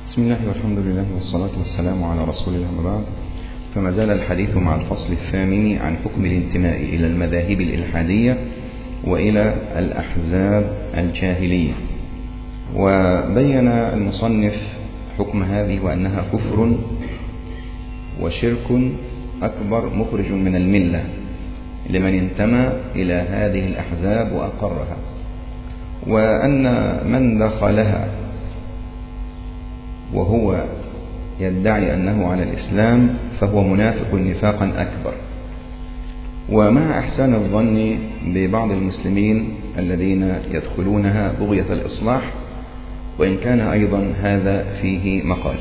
بسم الله والحمد لله والصلاة والسلام على رسول الله وبعد فما زال الحديث مع الفصل الثامن عن حكم الانتماء إلى المذاهب الإلحادية وإلى الأحزاب الجاهلية وبين المصنف حكم هذه وأنها كفر وشرك أكبر مخرج من الملة لمن انتمى إلى هذه الأحزاب وأقرها وأن من دخلها وهو يدعي أنه على الإسلام فهو منافق نفاقا أكبر ومع إحسان الظن ببعض المسلمين الذين يدخلونها بغية الإصلاح وإن كان أيضا هذا فيه مقال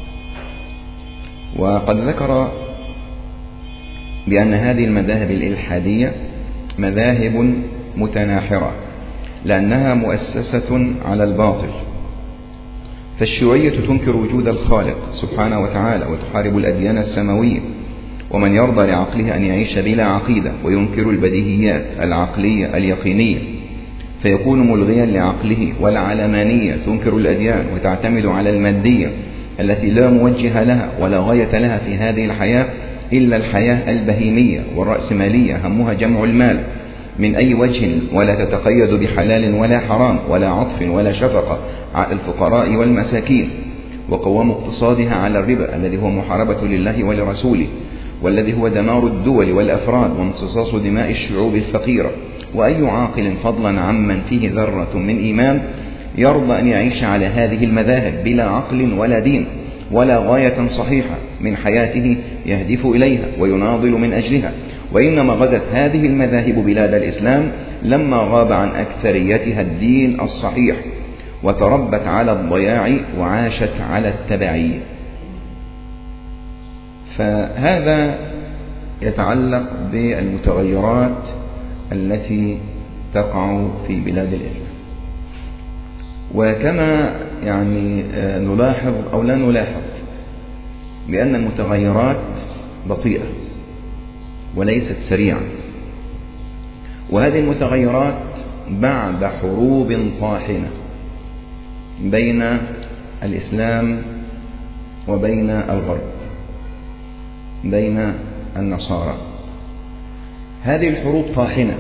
وقد ذكر بأن هذه المذاهب الإلحادية مذاهب متناحرة لأنها مؤسسة على الباطل فالشيوعية تنكر وجود الخالق سبحانه وتعالى وتحارب الأديان السماوية ومن يرضى لعقله أن يعيش بلا عقيدة وينكر البديهيات العقلية اليقينية فيكون ملغيا لعقله والعلمانية تنكر الأديان وتعتمد على المادية التي لا موجه لها ولا غاية لها في هذه الحياة إلا الحياة البهيمية والرأسمالية همها جمع المال من أي وجه ولا تتقيد بحلال ولا حرام ولا عطف ولا شفقة على الفقراء والمساكين وقوام اقتصادها على الربا الذي هو محاربة لله ولرسوله والذي هو دمار الدول والأفراد وامتصاص دماء الشعوب الفقيرة وأي عاقل فضلا عمن فيه ذرة من إيمان يرضى أن يعيش على هذه المذاهب بلا عقل ولا دين ولا غاية صحيحة من حياته يهدف إليها ويناضل من أجلها وإنما غزت هذه المذاهب بلاد الإسلام لما غاب عن أكثريتها الدين الصحيح وتربت على الضياع وعاشت على التبعية فهذا يتعلق بالمتغيرات التي تقع في بلاد الإسلام وكما يعني نلاحظ أو لا نلاحظ بأن المتغيرات بطيئة وليست سريعة وهذه المتغيرات بعد حروب طاحنة بين الإسلام وبين الغرب بين النصارى هذه الحروب طاحنة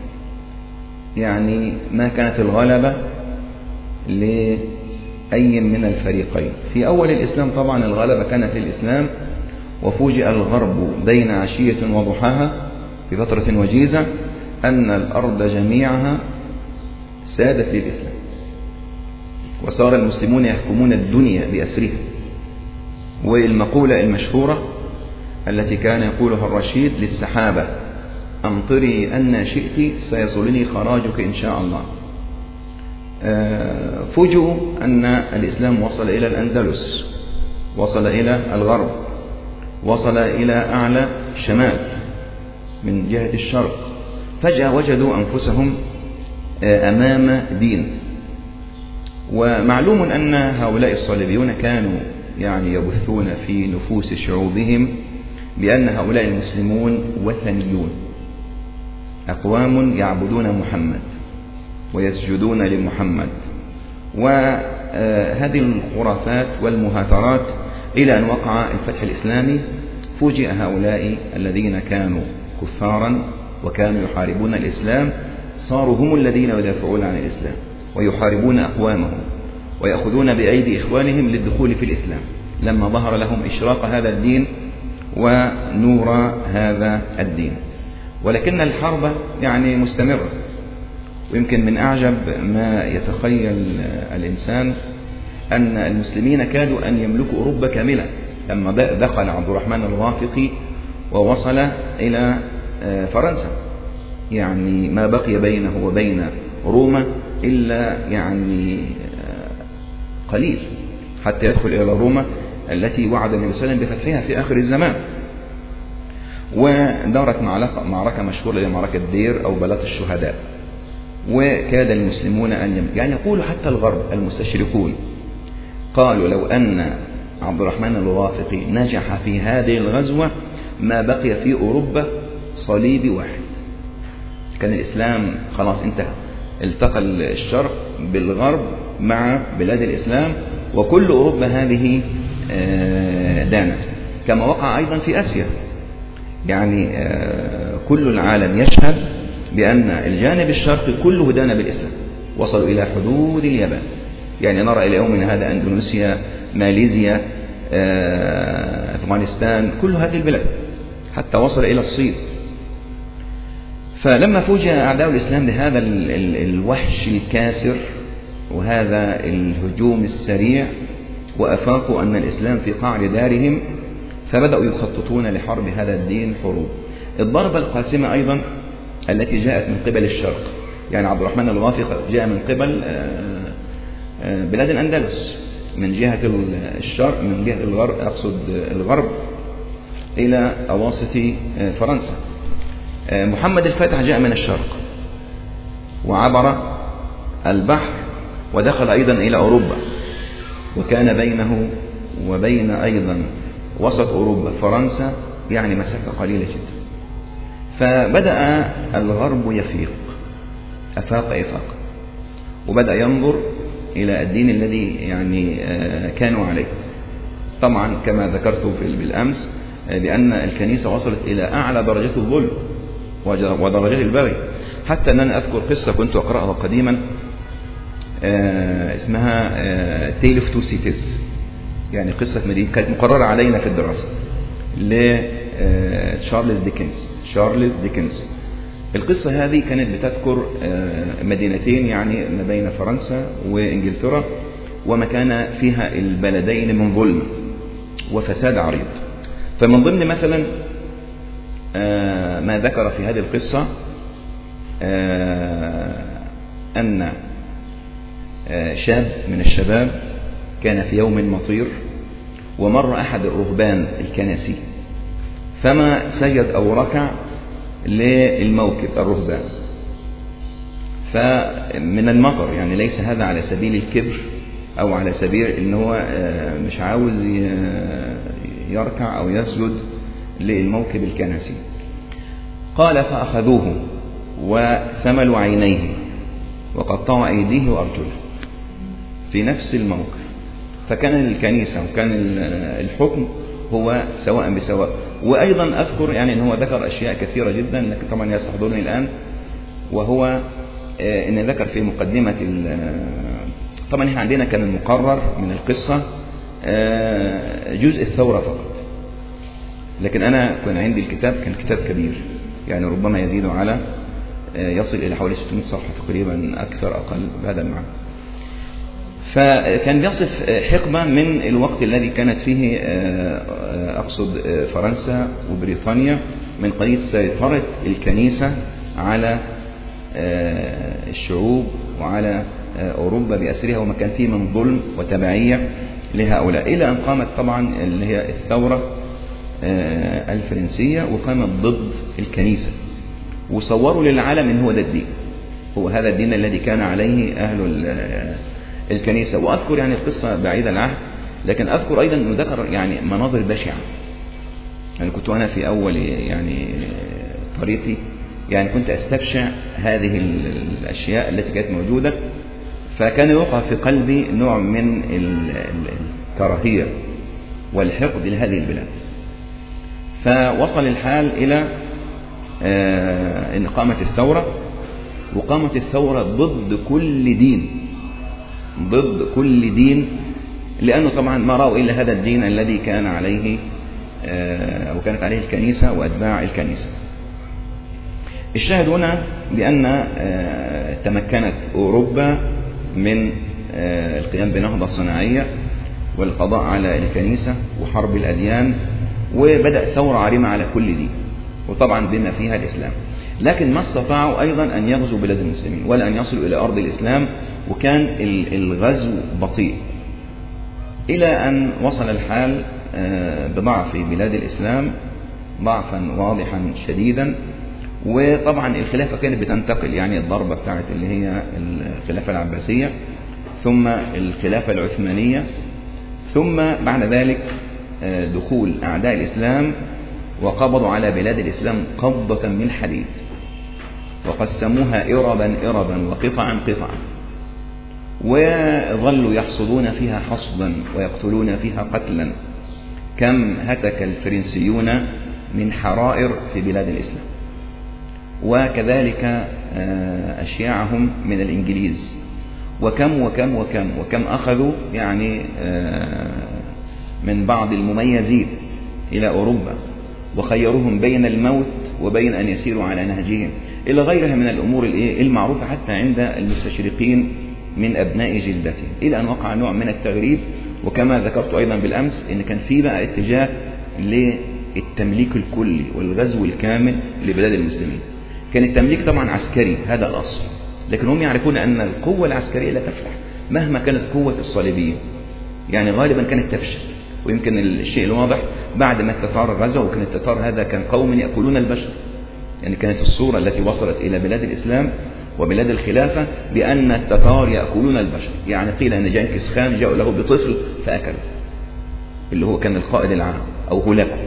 يعني ما كانت الغلبة لأي من الفريقين في أول الإسلام طبعا الغلبة كانت للإسلام وفوجئ الغرب بين عشية وضحاها في فترة وجيزة أن الأرض جميعها سادت للإسلام وصار المسلمون يحكمون الدنيا بأسرها والمقولة المشهورة التي كان يقولها الرشيد للسحابة أمطري أن شئت سيصلني خراجك إن شاء الله فوجئوا أن الإسلام وصل إلى الأندلس وصل إلى الغرب وصل إلى أعلى الشمال من جهة الشرق فجأة وجدوا أنفسهم أمام دين ومعلوم أن هؤلاء الصليبيون كانوا يعني يبثون في نفوس شعوبهم بأن هؤلاء المسلمون وثنيون أقوام يعبدون محمد ويسجدون لمحمد وهذه الخرافات والمهاترات إلى أن وقع الفتح الإسلامي فوجئ هؤلاء الذين كانوا كفارا وكانوا يحاربون الإسلام صاروا هم الذين يدافعون عن الإسلام ويحاربون أقوامهم ويأخذون بأيدي إخوانهم للدخول في الإسلام لما ظهر لهم إشراق هذا الدين ونور هذا الدين ولكن الحرب يعني مستمرة ويمكن من أعجب ما يتخيل الإنسان أن المسلمين كادوا أن يملكوا أوروبا كاملة لما دخل عبد الرحمن الغافقي ووصل إلى فرنسا يعني ما بقي بينه وبين روما إلا يعني قليل حتى يدخل إلى روما التي وعد النبي صلى الله عليه وسلم بفتحها في آخر الزمان ودارت معركة مشهورة لمعركة دير أو بلاط الشهداء وكاد المسلمون أن يم... يعني يقول حتى الغرب المستشرقون قالوا لو أن عبد الرحمن الوافقي نجح في هذه الغزوة ما بقي في أوروبا صليبي واحد كان الإسلام خلاص انتهى التقى الشرق بالغرب مع بلاد الإسلام وكل أوروبا هذه دانت كما وقع أيضا في آسيا يعني كل العالم يشهد بأن الجانب الشرقي كله دان بالإسلام وصلوا إلى حدود اليابان يعني نرى إلى يومنا هذا أندونيسيا ماليزيا أفغانستان كل هذه البلاد حتى وصل إلى الصين فلما فوجئ أعداء الإسلام بهذا الوحش الكاسر وهذا الهجوم السريع وأفاقوا أن الإسلام في قعر دارهم فبدأوا يخططون لحرب هذا الدين حروب الضربة القاسمة أيضا التي جاءت من قبل الشرق يعني عبد الرحمن الغافق جاء من قبل بلاد الأندلس من جهة الشرق من جهة الغرب أقصد الغرب إلى أواسط فرنسا محمد الفاتح جاء من الشرق وعبر البحر ودخل أيضا إلى أوروبا وكان بينه وبين أيضا وسط أوروبا فرنسا يعني مسافة قليلة جدا فبدأ الغرب يفيق أفاق إفاق وبدأ ينظر إلى الدين الذي يعني كانوا عليه طبعا كما ذكرت في بالأمس لأن الكنيسة وصلت إلى أعلى درجات الظلم ودرجات البغي حتى أن أنا أذكر قصة كنت أقرأها قديما اسمها تيل اوف تو سيتيز يعني قصة مدينة كانت مقررة علينا في الدراسة لتشارلز ديكنز تشارلز ديكنز القصة هذه كانت بتذكر مدينتين يعني ما بين فرنسا وإنجلترا وما كان فيها البلدين من ظلم وفساد عريض فمن ضمن مثلا ما ذكر في هذه القصة أن شاب من الشباب كان في يوم مطير ومر أحد الرهبان الكنسي فما سجد أو ركع للموكب الرهبان فمن المطر يعني ليس هذا على سبيل الكبر أو على سبيل إن هو مش عاوز يركع أو يسجد للموكب الكنسي قال فأخذوه وثملوا عينيه وقطعوا أيديه وأرجله في نفس الموقف فكان الكنيسة وكان الحكم هو سواء بسواء وأيضا أذكر يعني أن هو ذكر أشياء كثيرة جدا لكن طبعا يستحضرني الآن وهو أن ذكر في مقدمة طبعا احنا عندنا كان المقرر من القصة جزء الثورة فقط لكن أنا كان عندي الكتاب كان كتاب كبير يعني ربما يزيد على يصل إلى حوالي 600 صفحة تقريبا أكثر أقل بهذا المعنى فكان بيصف حقبة من الوقت الذي كانت فيه أقصد فرنسا وبريطانيا من قضية سيطرة الكنيسة على الشعوب وعلى أوروبا بأسرها وما كان فيه من ظلم وتبعية لهؤلاء إلى أن قامت طبعا اللي هي الثورة الفرنسية وقامت ضد الكنيسة وصوروا للعالم ان هو ده الدين هو هذا الدين الذي كان عليه اهل الكنيسة واذكر يعني القصة بعيدة العهد لكن اذكر ايضا انه ذكر يعني مناظر بشعة يعني كنت انا في اول يعني طريقي يعني كنت استبشع هذه الاشياء التي كانت موجودة فكان يوقع في قلبي نوع من الكراهية والحقد لهذه البلاد فوصل الحال إلى أن قامت الثورة وقامت الثورة ضد كل دين ضد كل دين لأنه طبعا ما رأوا إلا هذا الدين الذي كان عليه أو كانت عليه الكنيسة وأتباع الكنيسة الشاهد هنا بأن تمكنت أوروبا من القيام بنهضة صناعية والقضاء على الكنيسة وحرب الأديان وبدأ ثورة عارمة على كل دين وطبعا بما فيها الإسلام لكن ما استطاعوا أيضا أن يغزوا بلاد المسلمين ولا أن يصلوا إلى أرض الإسلام وكان الغزو بطيء إلى أن وصل الحال بضعف بلاد الإسلام ضعفا واضحا شديدا وطبعا الخلافة كانت بتنتقل يعني الضربة بتاعت اللي هي الخلافة العباسية ثم الخلافة العثمانية ثم بعد ذلك دخول أعداء الإسلام وقبضوا على بلاد الإسلام قبضة من حديد وقسموها إربا إربا وقطعا قطعا وظلوا يحصدون فيها حصدا ويقتلون فيها قتلا كم هتك الفرنسيون من حرائر في بلاد الإسلام وكذلك آه، أشياعهم من الإنجليز وكم وكم وكم وكم أخذوا يعني آه، من بعض المميزين إلى أوروبا وخيروهم بين الموت وبين أن يسيروا على نهجهم إلى غيرها من الأمور المعروفة حتى عند المستشرقين من أبناء جلدتهم إلى أن وقع نوع من التغريب وكما ذكرت أيضا بالأمس إن كان في بقى اتجاه للتمليك الكلي والغزو الكامل لبلاد المسلمين كان التمليك طبعا عسكري هذا الأصل لكن هم يعرفون أن القوة العسكرية لا تفلح مهما كانت قوة الصليبيين يعني غالبا كانت تفشل ويمكن الشيء الواضح بعد ما التتار غزوا وكان التتار هذا كان قوم يأكلون البشر يعني كانت الصورة التي وصلت إلى بلاد الإسلام وبلاد الخلافة بأن التتار يأكلون البشر يعني قيل أن جنكيز خان جاءوا له بطفل فأكله اللي هو كان القائد العام أو هولاكو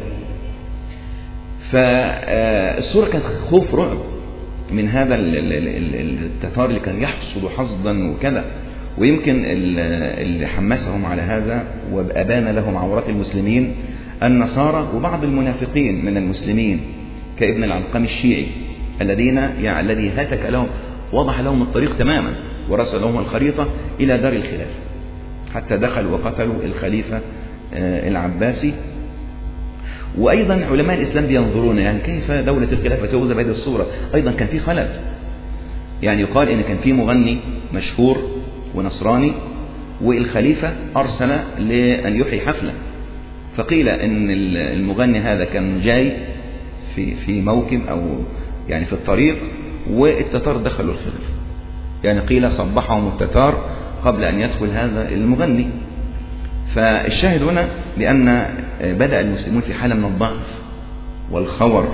فالصورة كانت خوف رعب من هذا التتار اللي كان يحصد حصدا وكذا ويمكن اللي حمسهم على هذا وأبان لهم عورات المسلمين النصارى وبعض المنافقين من المسلمين كابن العلقم الشيعي الذين يعني الذي هتك لهم وضح لهم الطريق تماما ورسل لهم الخريطة إلى دار الخلافة حتى دخلوا وقتلوا الخليفة آه، العباسي وأيضا علماء الإسلام بينظرون يعني كيف دولة الخلافة توزع بهذه الصورة أيضا كان في خلل يعني يقال إن كان في مغني مشهور ونصراني والخليفة أرسل لأن يحيي حفلة فقيل أن المغني هذا كان جاي في في موكب أو يعني في الطريق والتتار دخلوا الخلافة يعني قيل صبحهم التتار قبل أن يدخل هذا المغني فالشاهد هنا بأن بدأ المسلمون في حالة من الضعف والخور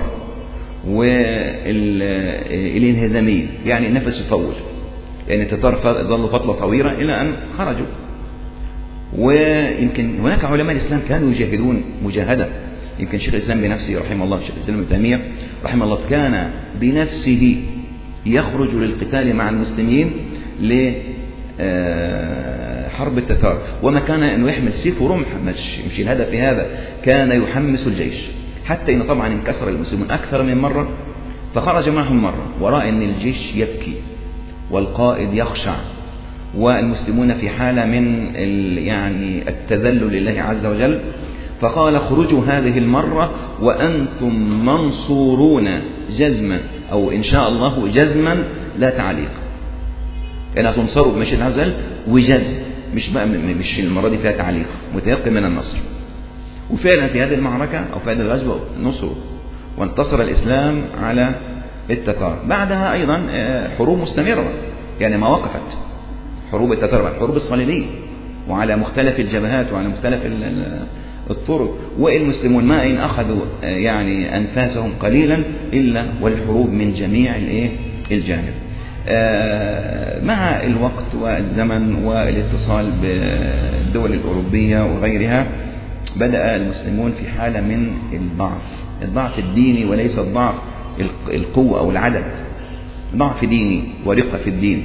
والانهزامية يعني النفس يطول يعني التتار ظلوا فترة طويلة إلى أن خرجوا ويمكن هناك علماء الإسلام كانوا يجاهدون مجاهدة يمكن شيخ الإسلام بنفسه رحمه الله شيخ الإسلام ابن تيمية رحمه الله كان بنفسه يخرج للقتال مع المسلمين لحرب آه، التتار وما كان أنه يحمل سيف ورمح مش, مش الهدف في هذا كان يحمس الجيش حتى إن طبعا انكسر المسلمون أكثر من مرة فخرج معهم مرة ورأى أن الجيش يبكي والقائد يخشع والمسلمون في حالة من يعني التذلل لله عز وجل فقال اخرجوا هذه المرة وأنتم منصورون جزما أو إن شاء الله جزما لا تعليق يعني تنصروا بمشيئة عز وجل وجزم مش بقى مش المرة دي فيها تعليق متيقن من النصر وفعلا في هذه المعركة أو في هذه الغزوة نصروا وانتصر الإسلام على التتار بعدها أيضا آه، حروب مستمرة يعني ما وقفت حروب التتار الحروب الصليبية وعلى مختلف الجبهات وعلى مختلف الطرق والمسلمون ما إن أخذوا آه، يعني أنفاسهم قليلا إلا والحروب من جميع الإيه الجانب آه، مع الوقت والزمن والاتصال بالدول الأوروبية وغيرها بدأ المسلمون في حالة من الضعف الضعف الديني وليس الضعف القوة أو العدد ضعف ديني ورقة في الدين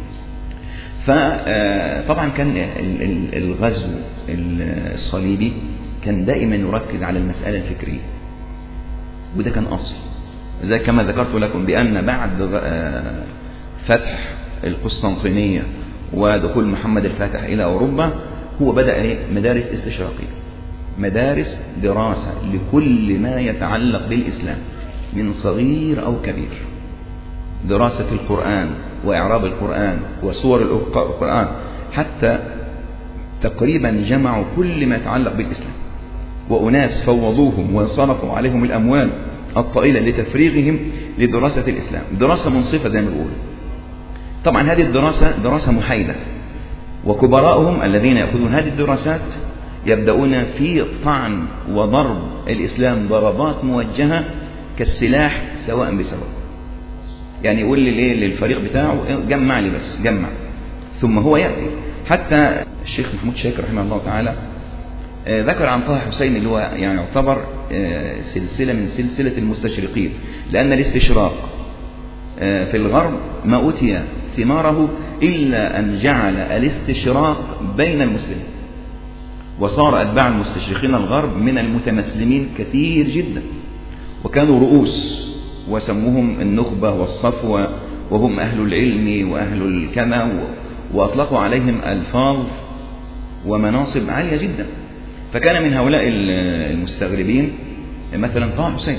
فطبعا آه، كان الغزو الصليبي كان دائما يركز على المسألة الفكرية وده كان أصل زي كما ذكرت لكم بأن بعد آه، فتح القسطنطينية ودخول محمد الفاتح إلى أوروبا هو بدأ إيه؟ مدارس استشراقية مدارس دراسة لكل ما يتعلق بالإسلام من صغير أو كبير دراسة القرآن وإعراب القرآن وصور القرآن حتى تقريبا جمعوا كل ما يتعلق بالإسلام وأناس فوضوهم وصرفوا عليهم الأموال الطائلة لتفريغهم لدراسة الإسلام دراسة منصفة زي ما بيقولوا طبعا هذه الدراسة دراسة محايدة وكبراءهم الذين يأخذون هذه الدراسات يبدأون في طعن وضرب الإسلام ضربات موجهة كالسلاح سواء بسواء يعني يقول لي للفريق بتاعه جمع لي بس جمع ثم هو يأتي حتى الشيخ محمود شاكر رحمه الله تعالى آه، ذكر عن طه حسين اللي هو يعني يعتبر آه، سلسلة من سلسلة المستشرقين لأن الاستشراق آه، في الغرب ما أوتي ثماره إلا أن جعل الاستشراق بين المسلمين وصار أتباع المستشرقين الغرب من المتمسلمين كثير جدا وكانوا رؤوس وسموهم النخبة والصفوة وهم أهل العلم وأهل الكما وأطلقوا عليهم ألفاظ ومناصب عالية جدا فكان من هؤلاء المستغربين مثلا طه حسين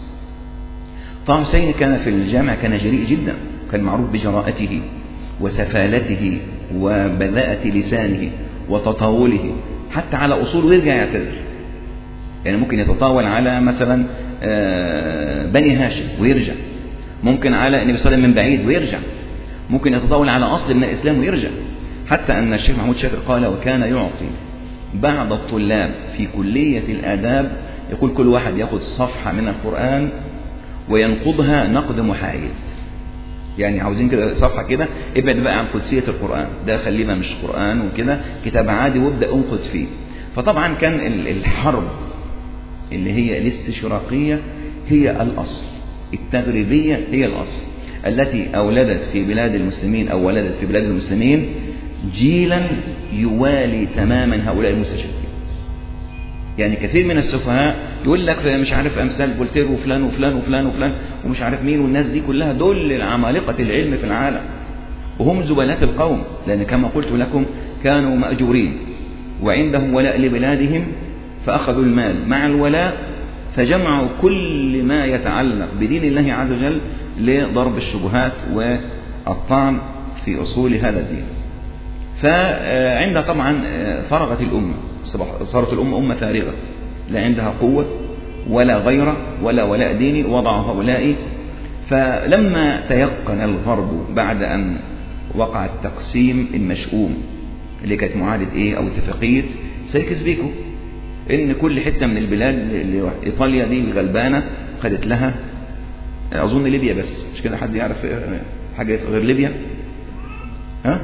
طه حسين كان في الجامع كان جريء جدا كان معروف بجراءته وسفالته وبذاءة لسانه وتطاوله حتى على أصول ويرجع يعتذر يعني ممكن يتطاول على مثلا آه، بني هاشم ويرجع ممكن على النبي صلى الله عليه وسلم من بعيد ويرجع ممكن يتطاول على أصل من الإسلام ويرجع حتى أن الشيخ محمود شاكر قال وكان يعطي بعض الطلاب في كلية الآداب يقول كل واحد يأخذ صفحة من القرآن وينقضها نقد محايد يعني عاوزين كده صفحة كده ابعد بقى عن قدسية القرآن ده خلينا مش قرآن وكده كتاب عادي وابدأ انقد فيه فطبعا كان الحرب اللي هي الاستشراقية هي الأصل التغريبية هي الأصل التي أولدت في بلاد المسلمين أو ولدت في بلاد المسلمين جيلا يوالي تماما هؤلاء المستشرقين يعني كثير من السفهاء يقول لك مش عارف امثال فولتير وفلان وفلان وفلان وفلان ومش عارف مين والناس دي كلها دول العمالقه العلم في العالم وهم زبلات القوم لان كما قلت لكم كانوا ماجورين وعندهم ولاء لبلادهم فاخذوا المال مع الولاء فجمعوا كل ما يتعلق بدين الله عز وجل لضرب الشبهات والطعن في اصول هذا الدين فعندها طبعا فرغت الامه صارت الأمة أمة فارغة لا عندها قوة ولا غيرة ولا ولاء ديني وضع هؤلاء فلما تيقن الغرب بعد أن وقع التقسيم المشؤوم اللي كانت معاهدة إيه أو اتفاقية سيكس بيكو إن كل حتة من البلاد اللي إيطاليا دي غلبانة خدت لها أظن ليبيا بس مش كده حد يعرف حاجة غير ليبيا ها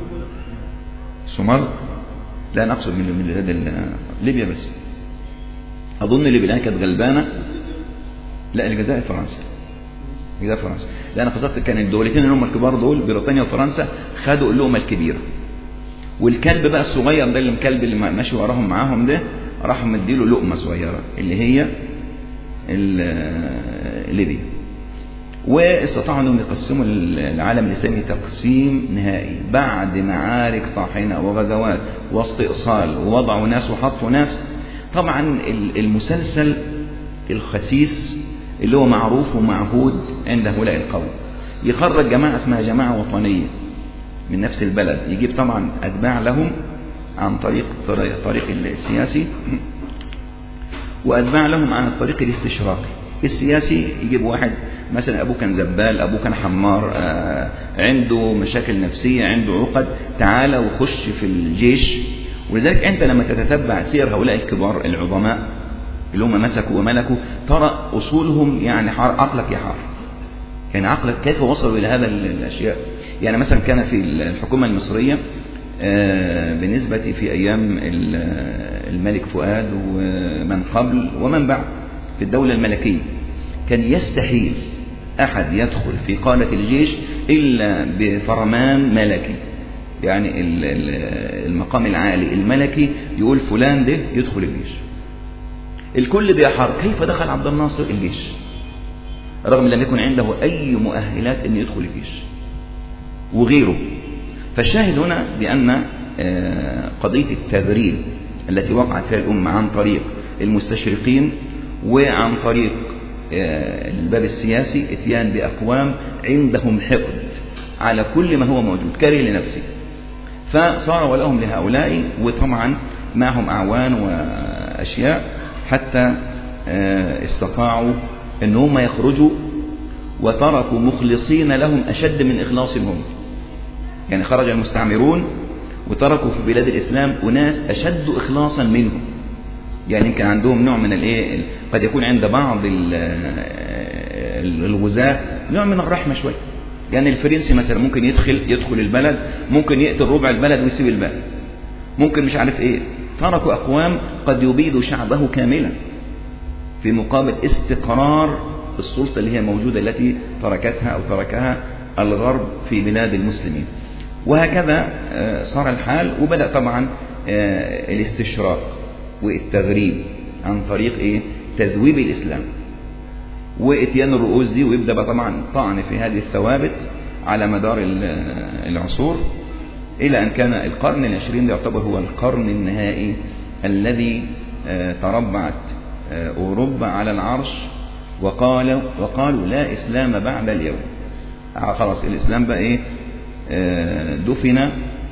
الصومال لا أنا أقصد من من بلاد ليبيا بس أظن ليبيا كانت غلبانة لا الجزائر فرنسا الجزائر فرنسا لا أنا قصدت كان الدولتين اللي هم الكبار دول بريطانيا وفرنسا خدوا اللقمة الكبيرة والكلب بقى الصغير ده اللي الكلب اللي ماشي وراهم معاهم ده راح مديله لقمة صغيرة اللي هي ليبيا واستطاعوا انهم يقسموا العالم الاسلامي تقسيم نهائي بعد معارك طاحنه وغزوات واستئصال ووضعوا ناس وحطوا ناس طبعا المسلسل الخسيس اللي هو معروف ومعهود عند هؤلاء القوم يخرج جماعه اسمها جماعه وطنيه من نفس البلد يجيب طبعا اتباع لهم عن طريق الطريق السياسي واتباع لهم عن الطريق الاستشراقي السياسي يجيب واحد مثلا ابوه كان زبال ابوه كان حمار آه عنده مشاكل نفسيه عنده عقد تعالى وخش في الجيش ولذلك انت لما تتتبع سير هؤلاء الكبار العظماء اللي هم مسكوا وملكوا ترى اصولهم يعني حار عقلك يحار يعني عقلك كيف وصلوا الى هذا الاشياء يعني مثلا كان في الحكومه المصريه آه بالنسبه في ايام الملك فؤاد ومن قبل ومن بعد في الدوله الملكيه كان يستحيل أحد يدخل في قادة الجيش إلا بفرمان ملكي يعني المقام العالي الملكي يقول فلان ده يدخل الجيش الكل بيحار كيف دخل عبد الناصر الجيش رغم لم يكن عنده أي مؤهلات أن يدخل الجيش وغيره فالشاهد هنا بأن قضية التغريب التي وقعت فيها الأمة عن طريق المستشرقين وعن طريق الباب السياسي اتيان بأقوام عندهم حقد على كل ما هو موجود كاره لنفسه فصار ولهم لهؤلاء وطبعا معهم أعوان وأشياء حتى استطاعوا أن هم يخرجوا وتركوا مخلصين لهم أشد من إخلاصهم هم يعني خرج المستعمرون وتركوا في بلاد الإسلام أناس أشد إخلاصا منهم يعني يمكن عندهم نوع من الايه قد يكون عند بعض الغزاة نوع من الرحمة شوية يعني الفرنسي مثلا ممكن يدخل يدخل البلد ممكن يقتل ربع البلد ويسيب الباقي ممكن مش عارف ايه تركوا اقوام قد يبيد شعبه كاملا في مقابل استقرار السلطة اللي هي موجودة التي تركتها او تركها الغرب في بلاد المسلمين وهكذا آه، صار الحال وبدأ طبعا آه، الاستشراق والتغريب عن طريق ايه تذويب الإسلام واتيان الرؤوس دي ويبدأ بقى طبعا طعن في هذه الثوابت على مدار العصور إلى أن كان القرن العشرين يعتبر هو القرن النهائي الذي آه، تربعت أوروبا على العرش وقالوا, وقالوا لا إسلام بعد اليوم خلاص الإسلام بقى إيه دفن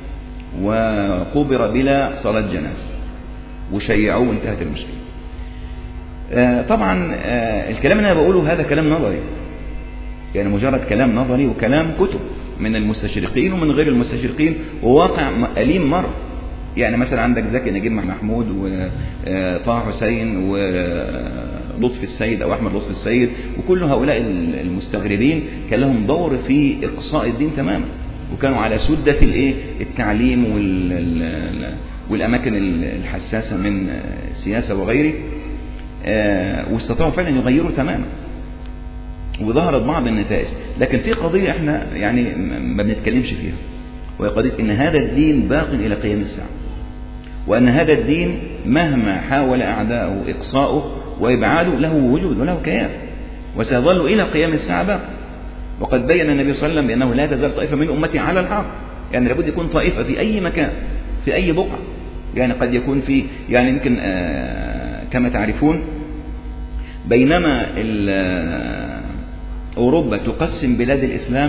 وقبر بلا صلاة جنازة وشيعوه وانتهت المشكلة آه، طبعا آه، الكلام اللي انا بقوله هذا كلام نظري يعني مجرد كلام نظري وكلام كتب من المستشرقين ومن غير المستشرقين وواقع أليم مر يعني مثلا عندك زكي نجيب محمود وطه حسين ولطفي السيد او احمد لطفي السيد وكل هؤلاء المستغربين كان لهم دور في اقصاء الدين تماما وكانوا على سدة الايه التعليم والاماكن الحساسة من السياسة وغيره آه، واستطاعوا فعلا يغيروا تماما وظهرت بعض النتائج لكن في قضية احنا يعني ما بنتكلمش فيها وهي قضية ان هذا الدين باق الى قيام الساعة وان هذا الدين مهما حاول اعداؤه اقصاؤه وابعاده له وجود وله كيان وسيظل الى قيام الساعة باق وقد بين النبي صلى الله عليه وسلم بأنه لا تزال طائفة من أمتي على الحق يعني لابد يكون طائفة في أي مكان في أي بقعة يعني قد يكون في يعني يمكن آه، كما تعرفون بينما آه، أوروبا تقسم بلاد الإسلام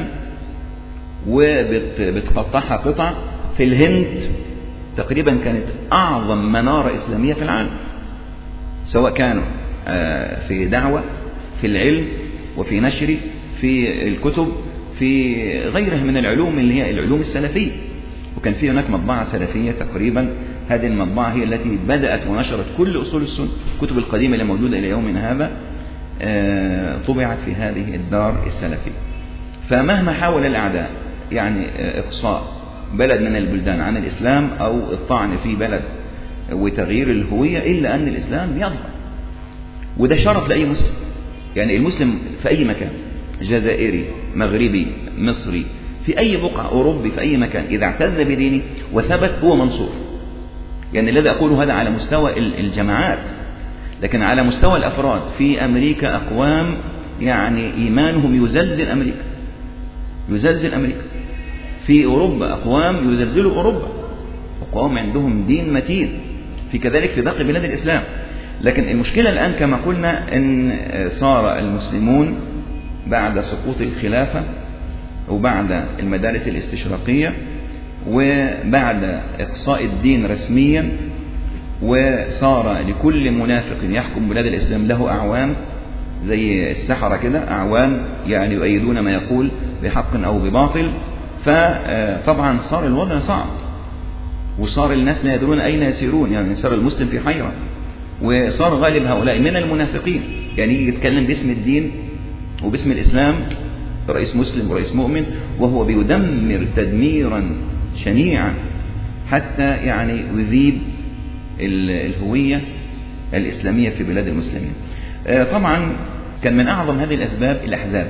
وبتقطعها قطع في الهند تقريبا كانت أعظم منارة إسلامية في العالم سواء كانوا آه، في دعوة في العلم وفي نشر في الكتب في غيرها من العلوم اللي هي العلوم السلفية وكان في هناك مطبعة سلفية تقريبا هذه المطبعة هي التي بدأت ونشرت كل أصول السنة الكتب القديمة اللي موجودة إلى يومنا هذا آه، طبعت في هذه الدار السلفية فمهما حاول الأعداء يعني آه، إقصاء بلد من البلدان عن الإسلام أو الطعن في بلد وتغيير الهوية إلا أن الإسلام يظهر وده شرف لأي مسلم يعني المسلم في أي مكان جزائري مغربي مصري في أي بقعة أوروبي في أي مكان إذا اعتز بدينه وثبت هو منصور يعني الذي أقوله هذا على مستوى الجماعات لكن على مستوى الأفراد في أمريكا أقوام يعني إيمانهم يزلزل أمريكا يزلزل أمريكا في أوروبا أقوام يزلزلوا أوروبا أقوام عندهم دين متين في كذلك في باقي بلاد الإسلام لكن المشكلة الآن كما قلنا أن صار المسلمون بعد سقوط الخلافة وبعد المدارس الاستشراقية وبعد إقصاء الدين رسميا وصار لكل منافق يحكم بلاد الإسلام له أعوان زي السحرة كده أعوان يعني يؤيدون ما يقول بحق أو بباطل فطبعا صار الوضع صعب وصار الناس لا يدرون أين يسيرون يعني صار المسلم في حيرة وصار غالب هؤلاء من المنافقين يعني يجي يتكلم باسم الدين وباسم الإسلام رئيس مسلم ورئيس مؤمن وهو بيدمر تدميرا شنيعا حتى يعني يذيب الهوية الإسلامية في بلاد المسلمين آه، طبعا كان من أعظم هذه الأسباب الأحزاب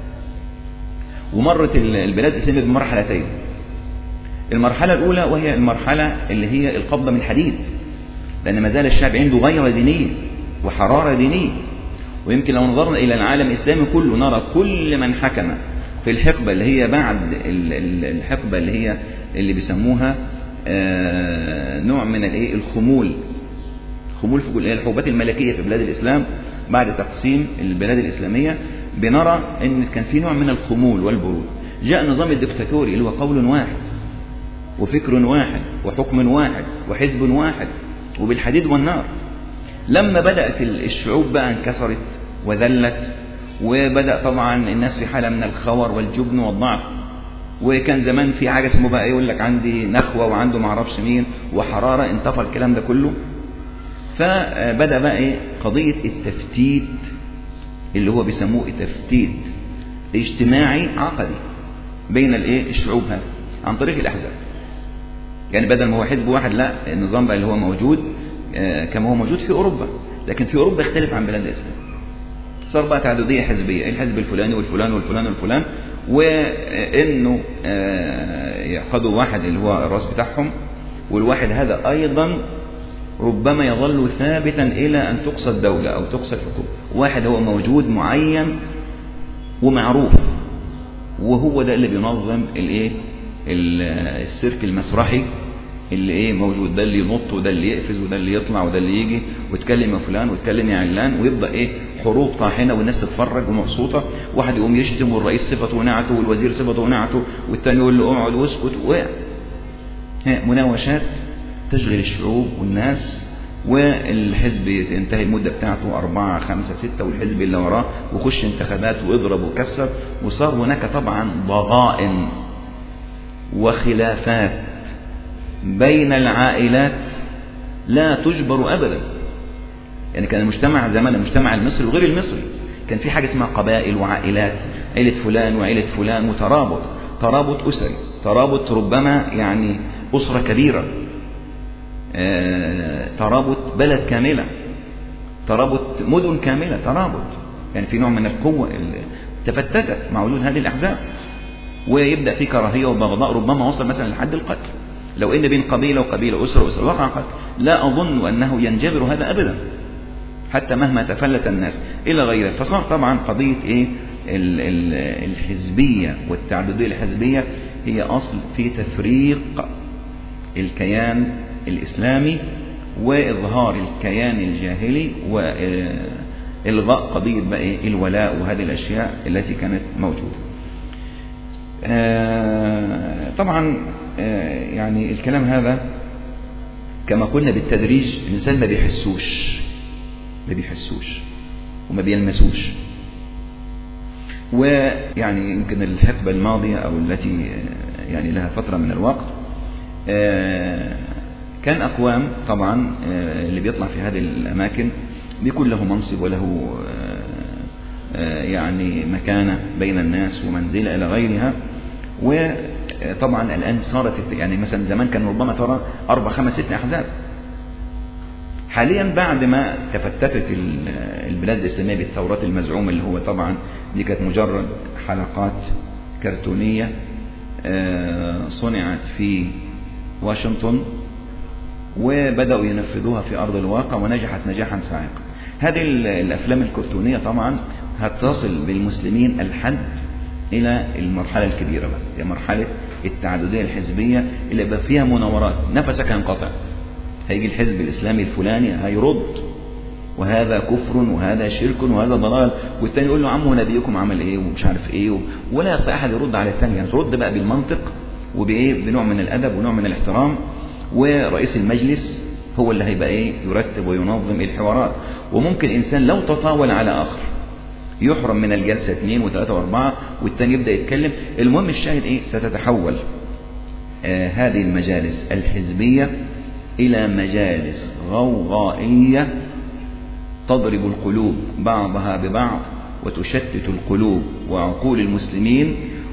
ومرت البلاد الإسلامية بمرحلتين المرحلة الأولى وهي المرحلة اللي هي القبضة من الحديد لأن ما زال الشعب عنده غيرة دينية وحرارة دينية ويمكن لو نظرنا إلى العالم الإسلامي كله نرى كل من حكم في الحقبة اللي هي بعد الحقبة اللي هي اللي بيسموها آه، نوع من الايه الخمول خمول في الحقوبات الملكية في بلاد الإسلام بعد تقسيم البلاد الإسلامية بنرى أن كان في نوع من الخمول والبرود جاء النظام الدكتاتوري اللي هو قول واحد وفكر واحد وحكم واحد وحزب واحد وبالحديد والنار لما بدأت الشعوب بقى انكسرت وذلت وبدأ طبعا الناس في حالة من الخور والجبن والضعف وكان زمان في حاجة اسمه بقى يقول لك عندي نخوة وعنده معرفش مين وحرارة انطفى الكلام ده كله فبدأ بقى ايه قضية التفتيت اللي هو بيسموه تفتيت اجتماعي عقدي بين الايه الشعوب هذا عن طريق الاحزاب يعني بدل ما هو حزب واحد لا النظام بقى اللي هو موجود آه، كما هو موجود في أوروبا لكن في أوروبا يختلف عن بلاد الإسلام صار بقى تعددية حزبية الحزب الفلاني والفلان والفلان والفلان وانه آه، ياخذوا واحد اللي هو الراس بتاعهم والواحد هذا ايضا ربما يظل ثابتا الى ان تقصى الدولة او تقصى الحكومة واحد هو موجود معين ومعروف وهو ده اللي بينظم الايه السيرك المسرحي اللي ايه موجود ده اللي ينط وده اللي يقفز وده اللي يطلع وده اللي يجي وتكلم يا فلان وتكلم يا علان ويبدا ايه حروب طاحنه والناس تتفرج ومبسوطه واحد يقوم يشتم والرئيس صفته ونعته والوزير صفته ونعته والثاني يقول له اقعد واسكت و مناوشات تشغل الشعوب والناس والحزب ينتهي المدة بتاعته أربعة خمسة ستة والحزب اللي وراه وخش انتخابات واضرب وكسر وصار هناك طبعا ضغائن وخلافات بين العائلات لا تجبر أبدا يعني كان المجتمع زمان المجتمع المصري وغير المصري كان في حاجة اسمها قبائل وعائلات عيلة فلان وعيلة فلان وترابط ترابط أسري ترابط ربما يعني أسرة كبيرة آه، ترابط بلد كاملة ترابط مدن كاملة ترابط يعني في نوع من القوة تفتتت مع وجود هذه الأحزاب ويبدأ في كراهية وبغضاء ربما وصل مثلا لحد القتل لو ان بين قبيلة وقبيلة أسرة وأسرة وقع قتل لا أظن أنه ينجبر هذا أبدا حتى مهما تفلت الناس إلى غيره فصار طبعا قضية إيه الحزبية والتعددية الحزبية هي أصل في تفريق الكيان الإسلامي وإظهار الكيان الجاهلي وإلغاء قضية بقى إيه؟ الولاء وهذه الأشياء التي كانت موجودة آه، طبعا آه، يعني الكلام هذا كما قلنا بالتدريج الإنسان ما بيحسوش ما بيحسوش وما بيلمسوش ويعني يمكن الحقبة الماضية أو التي آه، يعني لها فترة من الوقت كان أقوام طبعا اللي بيطلع في هذه الأماكن بيكون له منصب وله يعني مكانة بين الناس ومنزلة إلى غيرها وطبعا الآن صارت يعني مثلا زمان كان ربما ترى أربع خمس ست أحزاب حاليا بعد ما تفتتت البلاد الإسلامية بالثورات المزعومة اللي هو طبعا دي كانت مجرد حلقات كرتونية آه، صنعت في واشنطن وبدأوا ينفذوها في أرض الواقع ونجحت نجاحا ساحقا هذه الأفلام الكرتونية طبعا هتصل بالمسلمين الحد إلى المرحلة الكبيرة بقى هي مرحلة التعددية الحزبية اللي بقى فيها مناورات نفسك هينقطع هيجي الحزب الإسلامي الفلاني هيرد وهذا كفر وهذا شرك وهذا ضلال والثاني يقول له عمو نبيكم عمل ايه ومش عارف ايه ولا يستطيع احد يرد على الثاني يعني ترد بقى بالمنطق وبايه بنوع من الادب ونوع من الاحترام ورئيس المجلس هو اللي هيبقى ايه يرتب وينظم الحوارات وممكن انسان لو تطاول على اخر يحرم من الجلسة اثنين وثلاثة واربعة والتاني يبدأ يتكلم المهم الشاهد ايه ستتحول آه هذه المجالس الحزبية الى مجالس غوغائية تضرب القلوب بعضها ببعض وتشتت القلوب وعقول المسلمين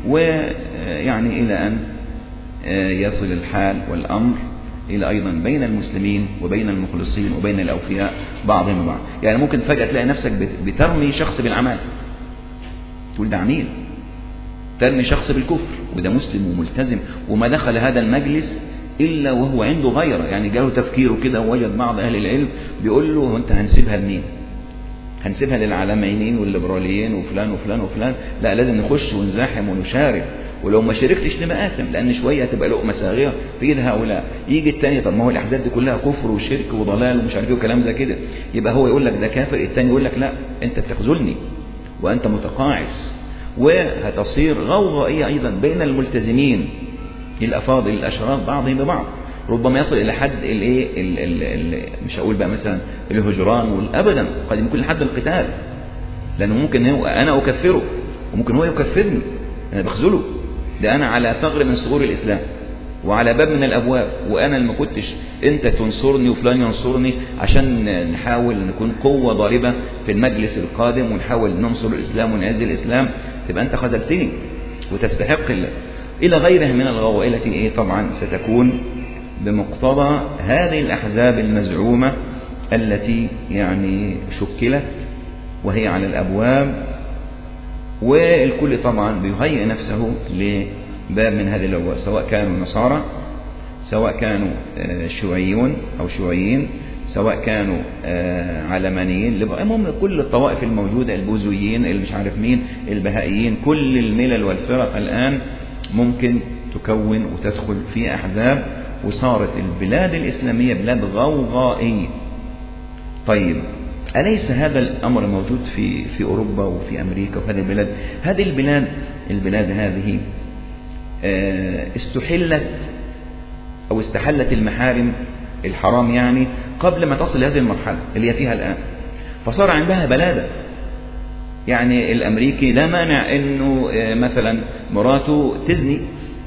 ويعني الى ان آه، يصل الحال والامر إلى أيضا بين المسلمين وبين المخلصين وبين الأوفياء بعضهم بعض يعني ممكن فجأة تلاقي نفسك بترمي شخص بالعمال تقول ده عميل ترمي شخص بالكفر وده مسلم وملتزم وما دخل هذا المجلس إلا وهو عنده غيرة يعني جاله تفكيره كده ووجد بعض أهل العلم بيقول له أنت هنسيبها لمين هنسيبها للعلمانيين والليبراليين وفلان وفلان وفلان لا لازم نخش ونزاحم ونشارك ولو ما شاركتش تبقى آثم لأن شوية هتبقى لقمة صاغرة في إيد هؤلاء يجي الثاني طب ما هو الأحزاب دي كلها كفر وشرك وضلال ومش عارف ايه وكلام زي كده يبقى هو يقول لك ده كافر الثاني يقول لك لا أنت بتخذلني وأنت متقاعس وهتصير غوغائية أيضا بين الملتزمين الأفاضل الأشراف بعضهم ببعض ربما يصل إلى حد الإيه مش هقول بقى مثلا الهجران والأبدا قد يكون لحد القتال لأنه ممكن هو أنا أكفره وممكن هو يكفرني أنا بخذله ده أنا على ثغر من ثغور الإسلام وعلى باب من الأبواب وأنا اللي ما كنتش أنت تنصرني وفلان ينصرني عشان نحاول نكون قوة ضاربة في المجلس القادم ونحاول ننصر الإسلام ونعز الإسلام تبقى أنت خذلتني وتستحق الله إلى غيرها من الغوائل التي إيه طبعا ستكون بمقتضى هذه الأحزاب المزعومة التي يعني شكلت وهي على الأبواب والكل طبعا بيهيئ نفسه لباب من هذه الأبواب سواء كانوا نصارى سواء كانوا آه، شيوعيون أو شيوعيين سواء كانوا آه، علمانيين المهم كل الطوائف الموجودة البوذيين اللي مش عارف مين البهائيين كل الملل والفرق الآن ممكن تكون وتدخل في أحزاب وصارت البلاد الإسلامية بلاد غوغائية طيب أليس هذا الأمر موجود في في أوروبا وفي أمريكا وفي هذه البلاد هذه البلاد البلاد هذه آه، استحلت أو استحلت المحارم الحرام يعني قبل ما تصل لهذه المرحلة اللي هي فيها الآن فصار عندها بلادة يعني الأمريكي لا مانع أنه آه، مثلا مراته تزني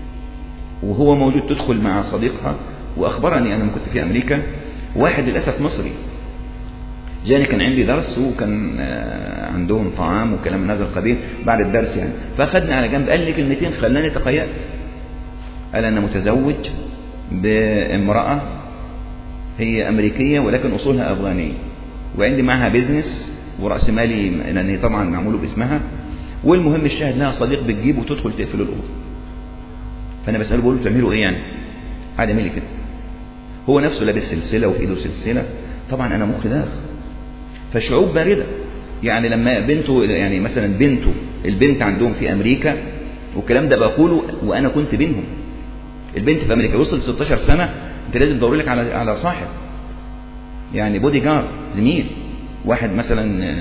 وهو موجود تدخل مع صديقها وأخبرني أنا كنت في أمريكا واحد للأسف مصري جاني كان عندي درس وكان آه، عندهم طعام وكلام من هذا القبيل بعد الدرس يعني فأخذني على جنب قال لي كلمتين خلاني تقيأت قال أنا متزوج بامرأة هي أمريكية ولكن أصولها أفغانية وعندي معها بيزنس ورأس مالي لأن هي طبعا معموله باسمها والمهم الشاهد لها صديق بتجيب وتدخل تقفل الأوضة فأنا بسأله بقول له تعملوا إيه يعني؟ قاعد يعمل لي كده هو نفسه لابس سلسلة وفي إيده سلسلة طبعا أنا مخي داخل فشعوب باردة يعني لما بنته يعني مثلا بنته البنت عندهم في أمريكا والكلام ده بقوله وأنا كنت بينهم البنت في أمريكا وصل 16 سنة أنت لازم تدور لك على على صاحب يعني بودي جارد زميل واحد مثلا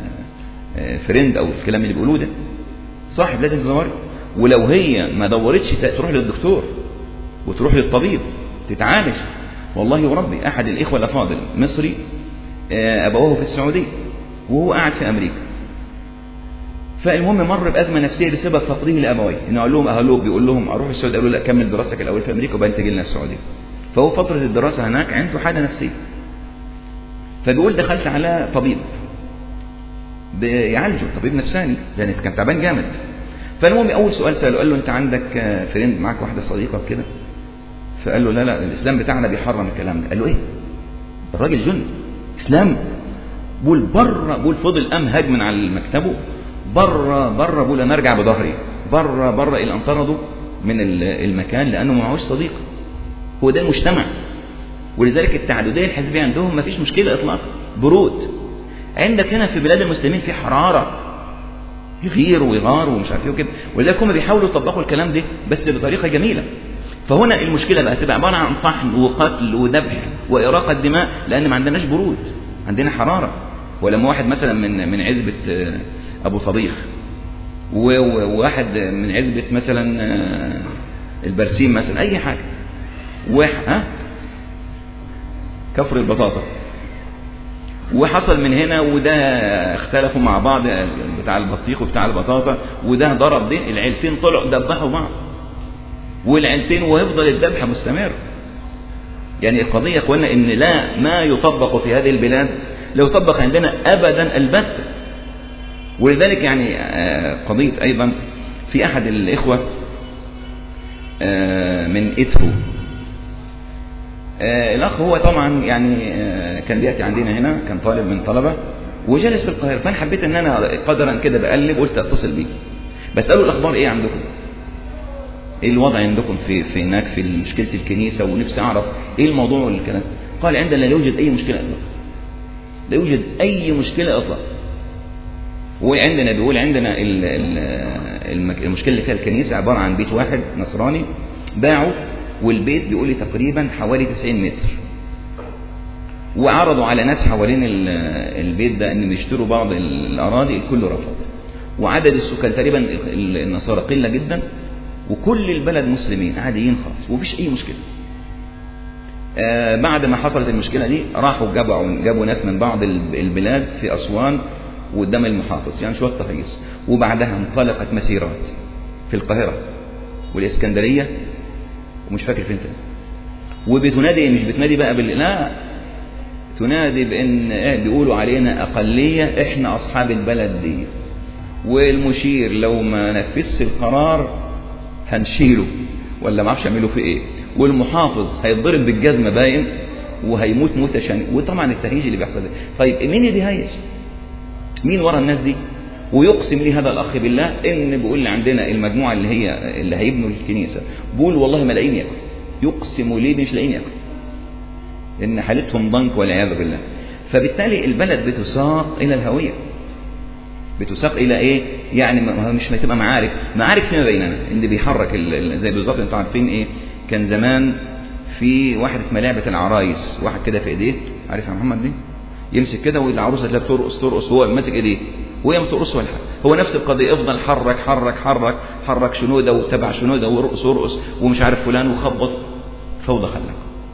فريند أو الكلام اللي بيقولوه ده صاحب لازم تدوري ولو هي ما دورتش تروح للدكتور وتروح للطبيب تتعالج والله وربي أحد الإخوة الأفاضل مصري أبوه في السعودية وهو قاعد في أمريكا فالمهم مر بأزمة نفسية بسبب فقده لأبويه إنه قال لهم أهلوه بيقول لهم أروح السعودية قالوا لا كمل دراستك الأول في أمريكا وبعدين تجي لنا السعودية فهو فترة الدراسة هناك عنده حالة نفسية فبيقول دخلت على طبيب بيعالجه طبيب نفساني لأن كان تعبان جامد فالمهم أول سؤال سأله قال له أنت عندك فريند معاك واحدة صديقة كده فقال له لا لا الإسلام بتاعنا بيحرم الكلام ده قال له إيه الراجل جن إسلام بقول بره بقول فضل قام هاج من على مكتبه بره بره بقول انا ارجع بظهري بره بره الى ان طردوا من المكان لانه ما معهوش صديق هو ده المجتمع ولذلك التعدديه الحزبيه عندهم ما فيش مشكله اطلاقا برود عندك هنا في بلاد المسلمين في حراره يغير ويغار ومش عارف ايه وكده ولذلك هم بيحاولوا يطبقوا الكلام ده بس بطريقه جميله فهنا المشكله بقى تبقى عباره عن طحن وقتل وذبح واراقه دماء لان ما عندناش برود عندنا حراره ولما واحد مثلا من من عزبه ابو طبيخ وواحد من عزبة مثلا البرسيم مثلا اي حاجة ها كفر البطاطا وحصل من هنا وده اختلفوا مع بعض بتاع البطيخ وبتاع البطاطا وده ضرب ده العيلتين طلعوا دبحوا بعض والعيلتين ويفضل الذبح مستمر يعني القضية يا اخوانا ان لا ما يطبق في هذه البلاد لو طبق عندنا ابدا البتة ولذلك يعني قضية أيضا في أحد الإخوة من إثرو الأخ هو طبعا يعني كان بيأتي عندنا هنا كان طالب من طلبة وجلس في القاهرة فأنا حبيت أن أنا قدرا كده بقلب قلت أتصل بيه بسأله الأخبار إيه عندكم إيه الوضع عندكم في في هناك في مشكلة الكنيسة ونفسي أعرف إيه الموضوع والكلام قال عندنا لا يوجد أي مشكلة إطلاقا لا يوجد أي مشكلة إطلاقا وعندنا بيقول عندنا ال ال المشكله اللي فيها الكنيسه عباره عن بيت واحد نصراني باعوا والبيت بيقول لي تقريبا حوالي 90 متر وعرضوا على ناس حوالين البيت ده ان يشتروا بعض الاراضي الكل رفض وعدد السكان تقريبا النصارى قله جدا وكل البلد مسلمين عاديين خالص ومفيش اي مشكله آه بعد ما حصلت المشكله دي راحوا جابوا جابوا ناس من بعض البلاد في اسوان وقدام المحافظ يعني شوية تهيص وبعدها انطلقت مسيرات في القاهرة والإسكندرية ومش فاكر فين تاني وبتنادي مش بتنادي بقى بال لا تنادي بان إيه بيقولوا علينا اقليه احنا اصحاب البلد دي والمشير لو ما نفذش القرار هنشيله ولا ما اعرفش يعملوا فيه ايه والمحافظ هيتضرب بالجزمه باين وهيموت موتة شن وطبعا التهيج اللي بيحصل ده طيب مين اللي بيهيج مين ورا الناس دي ويقسم لي هذا الاخ بالله ان بيقول لي عندنا المجموعه اللي هي اللي هيبنوا الكنيسه بيقول والله ما لاقيين ياكل يقسم لي مش لاقيين ياكل ان حالتهم ضنك والعياذ بالله فبالتالي البلد بتساق الى الهويه بتساق الى ايه يعني مش هتبقى معارك معارك فيما بيننا اللي بيحرك زي بالظبط انتوا عارفين ايه كان زمان في واحد اسمها لعبه العرايس واحد كده في ايديه عارف يا محمد دي يمسك كده والعروسه تلاقيها بترقص ترقص وهو ماسك ايديه وهي ما ترقص ولا حاجه هو نفس القضيه افضل حرك حرك حرك حرك شنوده وتبع شنوده ورقص ورقص ومش عارف فلان وخبط فوضى خلق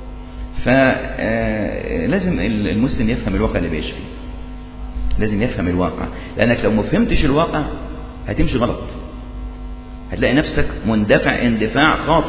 فلازم المسلم يفهم الواقع اللي بيعيش فيه لازم يفهم الواقع لانك لو ما فهمتش الواقع هتمشي غلط هتلاقي نفسك مندفع اندفاع خاطئ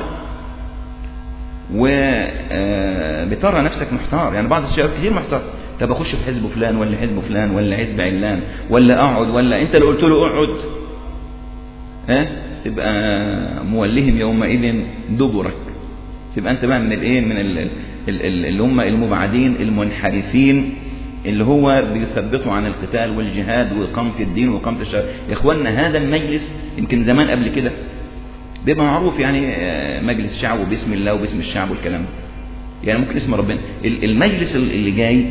وبترى نفسك محتار يعني بعض الشباب كتير محتار طب اخش في حزب فلان ولا حزب فلان ولا حزب علان ولا اقعد ولا انت لو قلت له اقعد ها تبقى مولهم يومئذ دبرك تبقى انت بقى من الايه من اللي هم المبعدين المنحرفين اللي هو بيثبطوا عن القتال والجهاد وإقامة الدين وإقامة الشرع يا إخواننا هذا المجلس يمكن زمان قبل كده بيبقى معروف يعني مجلس شعب وباسم الله وباسم الشعب والكلام ده يعني ممكن اسم ربنا المجلس اللي جاي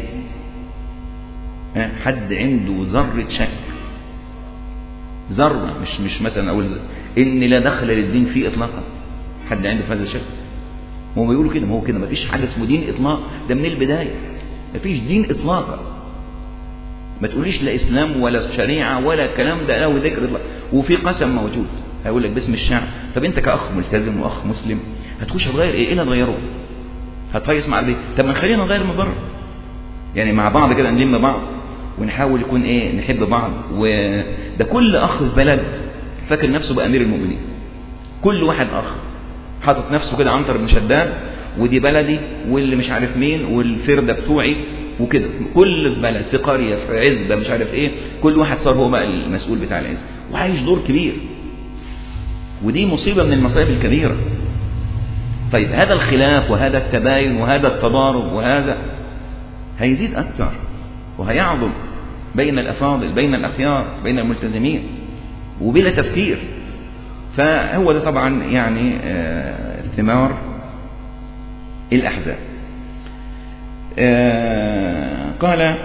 حد عنده ذرة شك ذرة مش مش مثلا أقول إن لا دخل للدين فيه إطلاقا حد عنده في هذا الشك هم بيقولوا كده ما هو كده ما فيش حاجة اسمه دين إطلاق ده من البداية ما فيش دين إطلاقا ما تقوليش لا إسلام ولا شريعة ولا كلام ده له ذكر إطلاق وفي قسم موجود هيقول لك باسم الشعب طب أنت كأخ ملتزم وأخ مسلم هتخش هتغير إيه؟ إيه اللي هتغيره؟ هتهيص مع البيت طب ما نخلينا نغير من بره يعني مع بعض كده نلم بعض ونحاول يكون ايه نحب بعض وده كل اخ في بلد فاكر نفسه بامير المؤمنين كل واحد اخ حاطط نفسه كده عنتر بن شداد ودي بلدي واللي مش عارف مين والفرده بتوعي وكده كل في بلد في قريه في عزبه مش عارف ايه كل واحد صار هو بقى المسؤول بتاع العزبه وعايش دور كبير ودي مصيبه من المصايب الكبيره طيب هذا الخلاف وهذا التباين وهذا التضارب وهذا هيزيد اكثر وهيعظم بين الافاضل بين الاخيار بين الملتزمين وبلا تفكير فهو ده طبعا يعني ثمار الأحزاب قال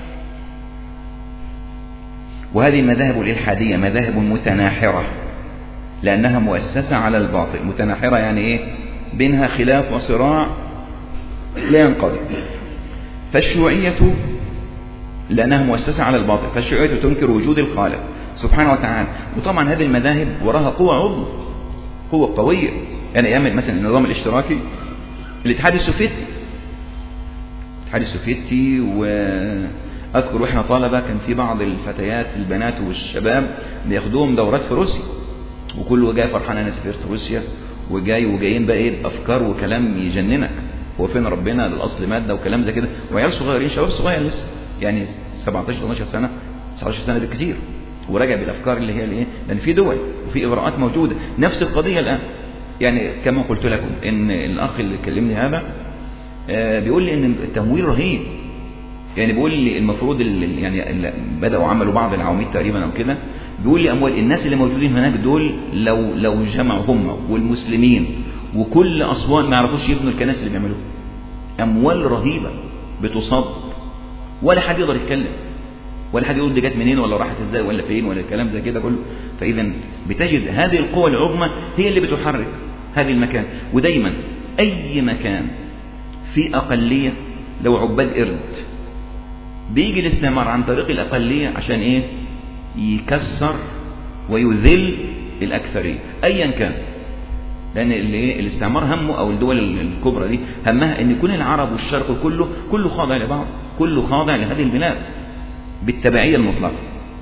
وهذه المذاهب الإلحادية مذاهب متناحرة لأنها مؤسسة على الباطل متناحرة يعني إيه بينها خلاف وصراع لا ينقضي فالشيوعية لأنها مؤسسة على الباطل فالشيوعية تنكر وجود الخالق سبحانه وتعالى وطبعا هذه المذاهب وراها قوة عضو قوة قوية يعني أيام مثلا النظام الاشتراكي الاتحاد السوفيتي الاتحاد السوفيتي واذكر واحنا طلبه كان في بعض الفتيات البنات والشباب بياخدوهم دورات في روسيا وكله جاي فرحان انا سافرت روسيا وجاي وجايين بقى ايه بافكار وكلام يجننك هو فين ربنا الاصل ماده وكلام زي كده وعيال صغيرين شباب صغير لسه يعني 17 18 سنه 19 سنه بالكثير وراجع بالافكار اللي هي الايه لان في دول وفي اغراءات موجوده نفس القضيه الان يعني كما قلت لكم ان الاخ اللي كلمني هذا آه بيقول لي ان التمويل رهيب يعني بيقول لي المفروض اللي يعني اللي بداوا عملوا بعض العواميد تقريبا او كده بيقول لي اموال الناس اللي موجودين هناك دول لو لو جمعوا هم والمسلمين وكل اسوان ما يعرفوش يبنوا الكنائس اللي بيعملوها اموال رهيبه بتصب ولا حد يقدر يتكلم ولا حد يقول دي جت منين ولا راحت ازاي ولا فين ولا الكلام زي كده كله فاذا بتجد هذه القوى العظمى هي اللي بتحرك هذه المكان ودايما اي مكان في اقليه لو عباد قرد بيجي الاستعمار عن طريق الاقليه عشان ايه يكسر ويذل الاكثريه ايا كان لان اللي الاستعمار همه او الدول الكبرى دي همها ان يكون العرب والشرق كله كله خاضع لبعض كله خاضع لهذه البلاد بالتبعية المطلقة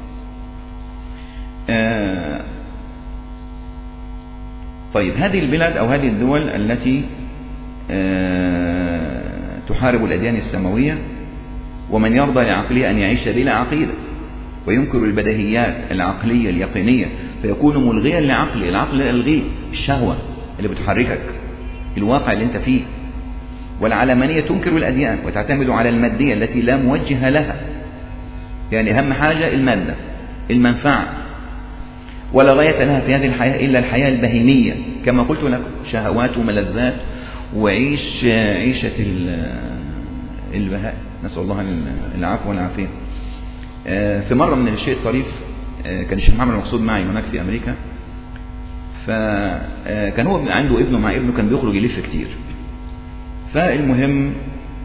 آه طيب هذه البلاد أو هذه الدول التي آه تحارب الأديان السماوية ومن يرضى لعقله أن يعيش بلا عقيدة وينكر البديهيات العقلية اليقينية فيكون ملغيا لعقله العقل الغي الشهوة اللي بتحركك الواقع اللي انت فيه والعلمانية تنكر الأديان وتعتمد على المادية التي لا موجه لها يعني أهم حاجة المادة المنفعة ولا غاية لها في هذه الحياة إلا الحياة البهيمية كما قلت لكم شهوات وملذات وعيش عيشة البهاء نسأل الله العفو والعافية في مرة من الشيء الطريف كان الشيخ محمد المقصود معي هناك في أمريكا فكان هو عنده ابنه مع ابنه كان بيخرج يلف كتير فالمهم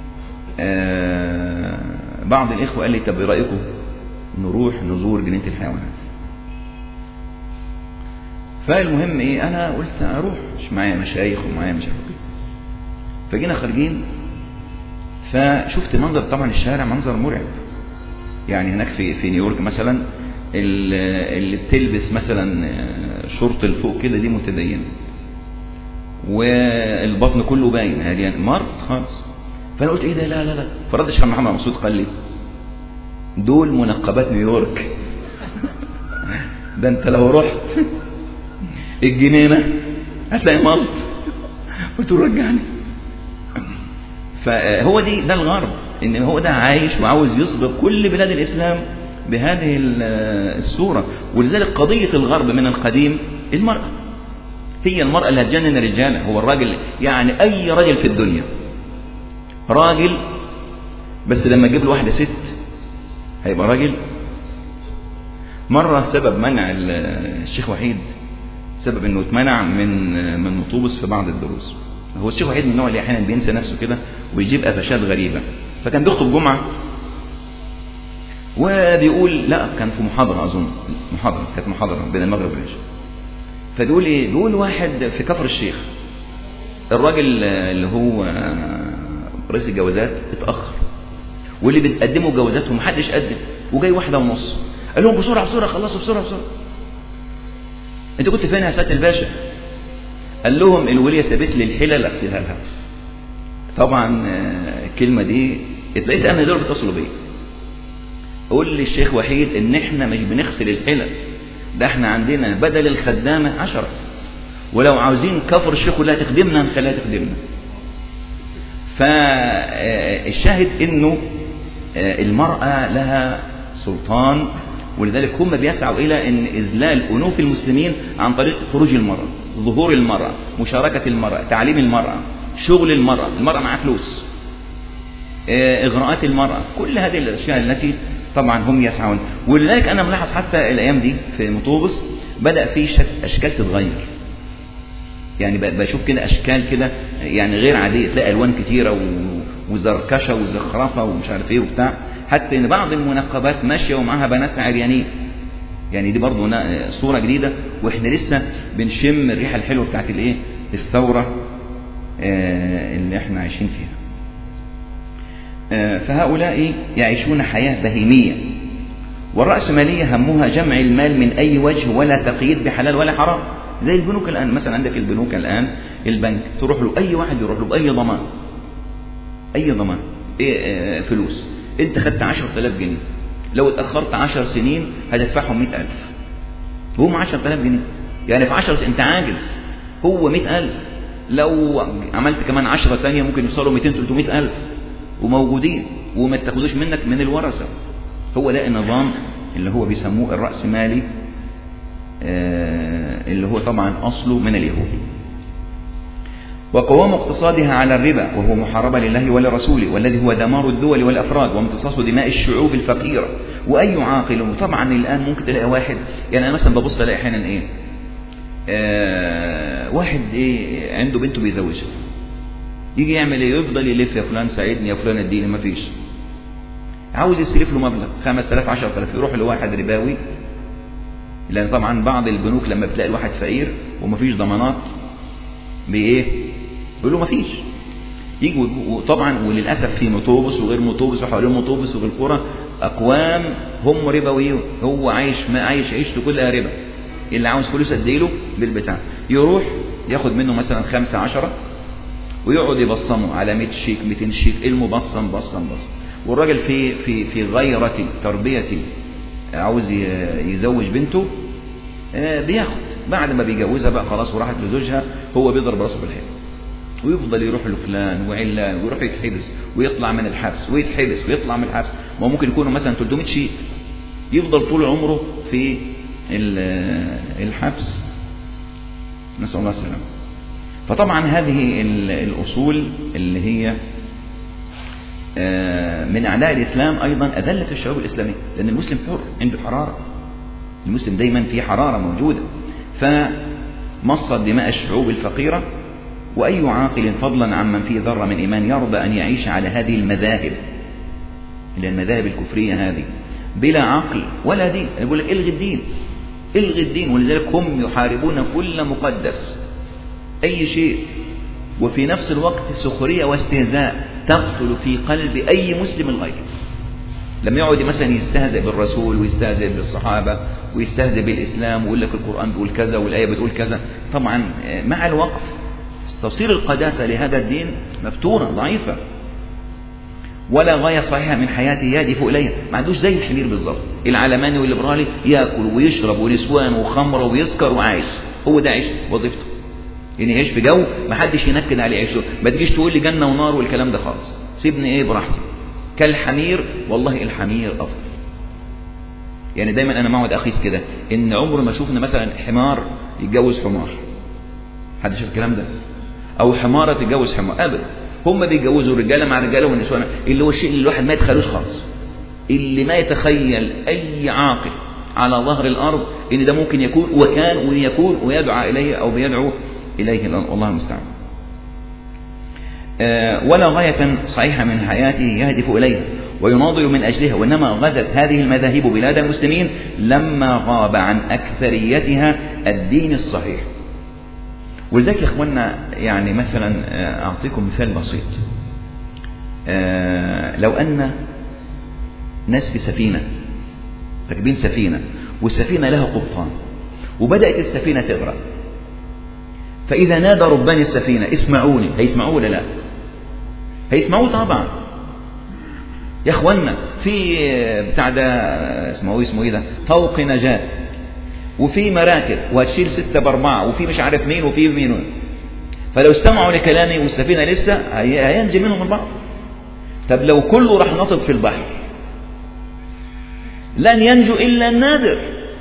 بعض الإخوة قال لي طب ايه رأيكم نروح نزور جنينة الحيوانات فالمهم ايه انا قلت اروح مش معايا مشايخ ومعايا مش عارف ايه فجينا خارجين فشفت منظر طبعا الشارع منظر مرعب يعني هناك في في نيويورك مثلا اللي بتلبس مثلا شورت لفوق كده دي متدينه والبطن كله باين هذه يعني مرض خالص فانا قلت ايه ده لا لا لا فرد الشيخ محمد مسعود قال لي دول منقبات نيويورك ده انت لو رحت الجنينه هتلاقي مرض قلت له رجعني فهو دي ده الغرب ان هو ده عايش وعاوز يسبق كل بلاد الاسلام بهذه الصوره ولذلك قضيه الغرب من القديم المراه هي المراه اللي هتجنن الرجال هو الراجل يعني اي راجل في الدنيا راجل بس لما تجيب له واحده ست هيبقى راجل مره سبب منع الشيخ وحيد سبب انه اتمنع من من مطوبس في بعض الدروس هو الشيخ وحيد من النوع اللي احيانا بينسى نفسه كده ويجيب قفشات غريبه فكان بيخطب جمعه وبيقول لا كان في محاضره اظن محاضره كانت محاضره بين المغرب والعشاء فبيقول ايه بيقول واحد في كفر الشيخ الراجل اللي هو رئيس الجوازات اتاخر واللي بتقدموا جوازات ومحدش قدم وجاي واحده ونص قال لهم بسرعه بسرعه خلصوا بسرعه بسرعه انت كنت فين يا سياده الباشا قال لهم الوليه سابت لي الحلل اغسلها لها طبعا الكلمه دي اتلاقيت انا دول بيتصلوا بيا قول لي الشيخ وحيد ان احنا مش بنغسل الحلل ده احنا عندنا بدل الخدامه عشرة ولو عاوزين كفر الشيخ ولا تخدمنا نخليها تخدمنا فالشاهد انه المراه لها سلطان ولذلك هم بيسعوا إلى أن إذلال أنوف المسلمين عن طريق خروج المرأة ظهور المرأة مشاركة المرأة تعليم المرأة شغل المرأة المرأة معها فلوس إغراءات المرأة كل هذه الأشياء التي طبعا هم يسعون ولذلك أنا ملاحظ حتى الأيام دي في مطوبس بدأ في أشكال تتغير يعني بشوف كده أشكال كده يعني غير عادية تلاقي ألوان كتيرة وزركشة وزخرفة ومش عارف إيه وبتاع حتى ان بعض المنقبات ماشيه ومعاها بناتها عريانين يعني دي برضه صوره جديده واحنا لسه بنشم الريحه الحلوه بتاعت الايه الثوره اللي احنا عايشين فيها فهؤلاء يعيشون حياه بهيميه والرأسمالية همها جمع المال من أي وجه ولا تقييد بحلال ولا حرام زي البنوك الآن مثلا عندك البنوك الآن البنك تروح له أي واحد يروح له بأي ضمان أي ضمان إيه فلوس انت خدت 10000 جنيه لو اتأخرت 10 سنين هتدفعهم 100000 وهم 10000 جنيه يعني في 10 سنين انت عاجز هو 100000 لو عملت كمان 10 تانية ممكن يوصلوا 200 300000 وموجودين وما تاخدوش منك من الورثة هو ده النظام اللي هو بيسموه الرأسمالي آه اللي هو طبعا أصله من اليهود وقوام اقتصادها على الربا وهو محاربة لله ولرسوله والذي هو دمار الدول والأفراد وامتصاص دماء الشعوب الفقيرة وأي عاقل وطبعا الآن ممكن تلاقي واحد يعني أنا مثلا ببص ألاقي أحيانا إيه آه واحد إيه عنده بنته بيزوجها يجي يعمل إيه يفضل يلف يا فلان ساعدني يا فلان اديني ما فيش عاوز يصرف له مبلغ 5000 10000 يروح لواحد رباوي لأن طبعا بعض البنوك لما بتلاقي الواحد فقير ومفيش ضمانات بإيه يقول له مفيش يجوا وطبعا وللاسف في مطوبس وغير مطوبس وحوالين مطوبس وفي القرى اقوام هم ربويون هو عايش ما عايش عيشته كلها ربا اللي عاوز فلوس اديله بالبتاع يروح ياخد منه مثلا خمسة عشرة ويقعد يبصمه على 100 شيك 200 شيك المبصم بصم بصم والراجل في في في غيرة تربية عاوز يزوج بنته بياخد بعد ما بيجوزها بقى خلاص وراحت لزوجها هو بيضرب راسه بالحيط ويفضل يروح لفلان وعلان ويروح يتحبس ويطلع من الحبس ويتحبس ويطلع من الحبس ما ممكن يكونوا مثلا 300 شيء يفضل طول عمره في الحبس نسأل الله السلامة فطبعا هذه الأصول اللي هي من أعداء الإسلام أيضا أذلت الشعوب الإسلامية لأن المسلم حر عنده حرارة المسلم دايما في حرارة موجودة فمصت دماء الشعوب الفقيرة وأي عاقل فضلا عمن فيه ذرة من إيمان يرضى أن يعيش على هذه المذاهب اللي المذاهب الكفرية هذه بلا عقل ولا دين يقول لك الغي الدين الغي الدين ولذلك هم يحاربون كل مقدس أي شيء وفي نفس الوقت سخرية واستهزاء تقتل في قلب أي مسلم الغير لما يقعد مثلا يستهزئ بالرسول ويستهزئ بالصحابة ويستهزئ بالإسلام ويقول لك القرآن بيقول كذا والآية بتقول كذا طبعا مع الوقت تصير القداسة لهذا الدين مفتونة ضعيفة ولا غاية صحيحة من حياته يهدف إليها ما عندوش زي الحمير بالظبط العلماني والليبرالي ياكل ويشرب ونسوان وخمر ويسكر وعايش هو ده عيش وظيفته يعني يعيش في جو ما حدش ينكد عليه عيشه ما تجيش تقول لي جنة ونار والكلام ده خالص سيبني ايه براحتي كالحمير والله الحمير افضل يعني دايما انا معود اقيس كده ان عمر ما شفنا مثلا حمار يتجوز حمار حد شاف الكلام ده او حماره تتجوز حمار ابدا هم بيتجوزوا الرجاله مع رجاله والنسوان اللي هو الشيء اللي الواحد ما يتخيلوش خالص اللي ما يتخيل اي عاقل على ظهر الارض ان ده ممكن يكون وكان ويكون ويدعى اليه او بيدعو اليه والله المستعان أه ولا غاية صحيحة من حياته يهدف إليها ويناضل من أجلها وإنما غزت هذه المذاهب بلاد المسلمين لما غاب عن أكثريتها الدين الصحيح ولذلك يا اخوانا يعني مثلا اعطيكم مثال بسيط لو ان ناس في سفينه راكبين سفينه والسفينه لها قبطان وبدات السفينه تغرق فاذا نادى ربان السفينه اسمعوني هيسمعوه ولا لا هيسمعوه طبعا يا اخوانا في بتاع ده اسمه اسمه ايه ده طوق نجاه وفي مراكب وهتشيل ستة بأربعة وفي مش عارف مين وفي مين فلو استمعوا لكلامي والسفينة لسه هينزل منهم البحر طب لو كله راح نطط في البحر لن ينجو إلا النادر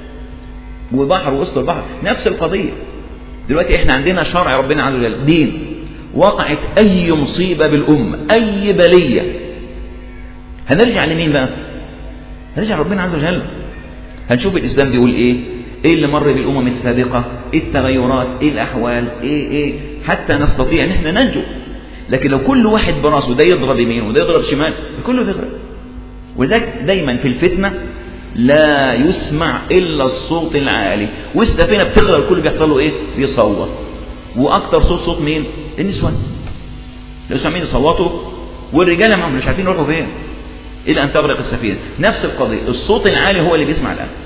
وبحر وسط البحر نفس القضية دلوقتي احنا عندنا شرع ربنا عز وجل دين وقعت أي مصيبة بالأمة أي بلية هنرجع لمين بقى هنرجع ربنا عز وجل هنشوف الإسلام بيقول إيه ايه اللي مر بالامم السابقه ايه التغيرات ايه الاحوال ايه ايه حتى نستطيع ان احنا ننجو لكن لو كل واحد براسه ده يضرب يمين وده يضرب شمال كله بيغرق ولذلك دايما في الفتنه لا يسمع الا الصوت العالي والسفينه بتغرق الكل بيحصل له ايه بيصوت واكتر صوت صوت مين النسوان لو سامعين يصوتوا والرجاله معهم مش عارفين يروحوا فين الى ان تغرق السفينه نفس القضيه الصوت العالي هو اللي بيسمع الان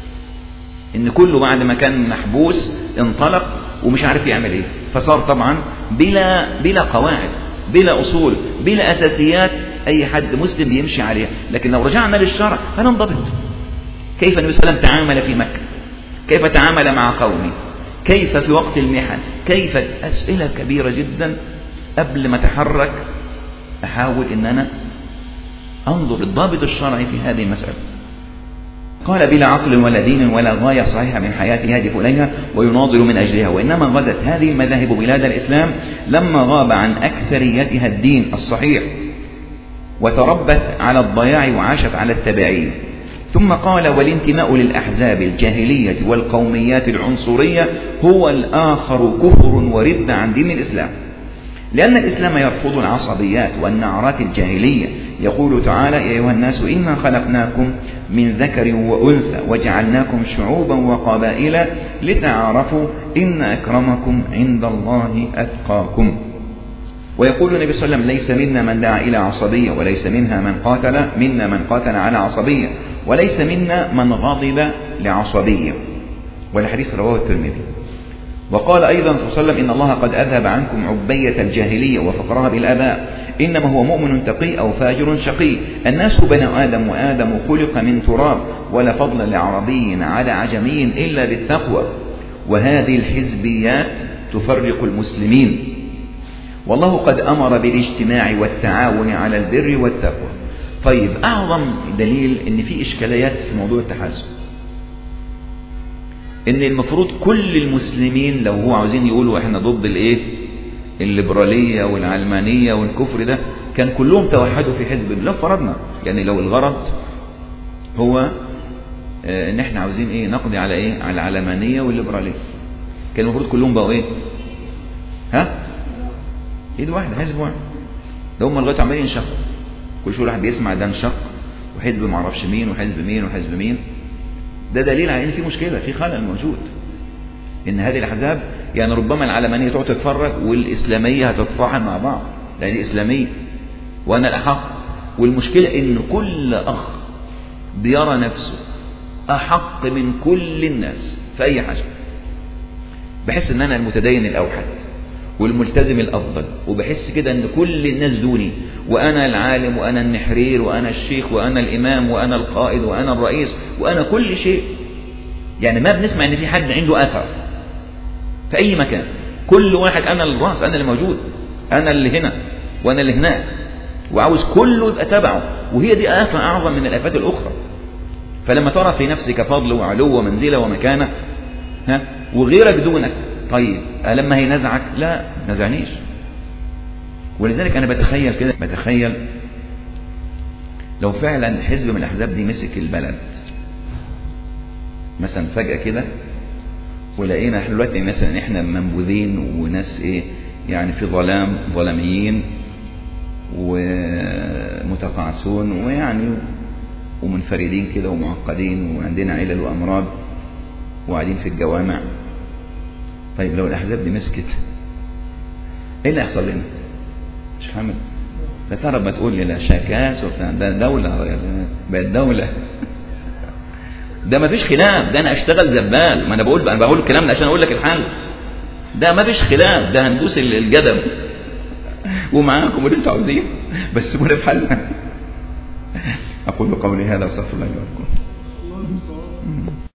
ان كله بعد ما كان محبوس انطلق ومش عارف يعمل ايه فصار طبعا بلا بلا قواعد بلا اصول بلا اساسيات اي حد مسلم يمشي عليها لكن لو رجعنا للشرع هننضبط كيف النبي صلى الله عليه وسلم تعامل في مكه كيف تعامل مع قومه كيف في وقت المحن كيف اسئله كبيره جدا قبل ما اتحرك احاول ان انا انظر الضابط الشرعي في هذه المساله قال بلا عقل ولا دين ولا غاية صحيحة من حياته يهدف إليها ويناضل من أجلها وإنما غزت هذه المذاهب بلاد الإسلام لما غاب عن أكثريتها الدين الصحيح وتربت على الضياع وعاشت على التبعية ثم قال والانتماء للأحزاب الجاهلية والقوميات العنصرية هو الآخر كفر ورد عن دين الإسلام لأن الإسلام يرفض العصبيات والنعرات الجاهلية يقول تعالى يا أيها الناس إنا خلقناكم من ذكر وأنثى وجعلناكم شعوبا وقبائل لتعارفوا إن أكرمكم عند الله أتقاكم ويقول النبي صلى الله عليه وسلم ليس منا من دعا إلى عصبية وليس منها من قاتل منا من قاتل على عصبية وليس منا من غضب لعصبية والحديث رواه الترمذي وقال أيضا صلى الله عليه وسلم إن الله قد أذهب عنكم عبية الجاهلية وفقرها بالآباء إنما هو مؤمن تقي أو فاجر شقي الناس بني آدم وآدم خلق من تراب ولا فضل لعربي على عجمي إلا بالتقوى وهذه الحزبيات تفرق المسلمين والله قد أمر بالاجتماع والتعاون على البر والتقوى طيب أعظم دليل إن في إشكاليات في موضوع التحاسب إن المفروض كل المسلمين لو هو عاوزين يقولوا إحنا ضد الإيه الليبرالية والعلمانية والكفر ده كان كلهم توحدوا في حزب لو فرضنا يعني لو الغرض هو آه، ان احنا عاوزين ايه نقضي على ايه على العلمانية والليبرالية كان المفروض كلهم بقوا ايه ها ايد واحدة حزب واحد ده هم لغايه عمالين ينشقوا كل شويه واحد بيسمع ده انشق وحزب ما اعرفش مين وحزب مين وحزب مين ده دليل على ان في مشكله في خلل موجود ان هذه الاحزاب يعني ربما العلمانيه تقعد تتفرج والاسلاميه هتتفاعل مع بعض لان دي اسلاميه وانا الاحق والمشكله ان كل اخ بيرى نفسه احق من كل الناس في اي حاجه بحس ان انا المتدين الاوحد والملتزم الافضل وبحس كده ان كل الناس دوني وانا العالم وانا النحرير وانا الشيخ وانا الامام وانا القائد وانا الرئيس وانا كل شيء يعني ما بنسمع ان في حد عنده اثر في اي مكان كل واحد انا الراس انا اللي موجود انا اللي هنا وانا اللي هناك وعاوز كله يبقى تبعه وهي دي آفة أعظم من الآفات الأخرى فلما ترى في نفسك فضل وعلو ومنزلة ومكانة ها وغيرك دونك طيب لما هينزعك لا نزعنيش ولذلك أنا بتخيل كده بتخيل لو فعلا حزب من الأحزاب دي مسك البلد مثلا فجأة كده ولقينا احنا دلوقتي مثلا احنا منبوذين وناس ايه يعني في ظلام ظلاميين ومتقاعسون ويعني ومنفردين كده ومعقدين وعندنا علل وامراض وقاعدين في الجوامع طيب لو الاحزاب دي مسكت ايه اللي هيحصل لنا؟ مش حامد ده ترى ما تقول لي لا شكاس وبتاع ده دولة بقت دولة ده ما فيش خلاف ده انا اشتغل زبال ما انا بقول انا بقول الكلام ده عشان اقول لك الحل ده ما فيش خلاف ده هندوس الجدم ومعاكم اللي انتوا عاوزين بس سيبونا في حالنا اقول قولي هذا واستغفر الله لي ولكم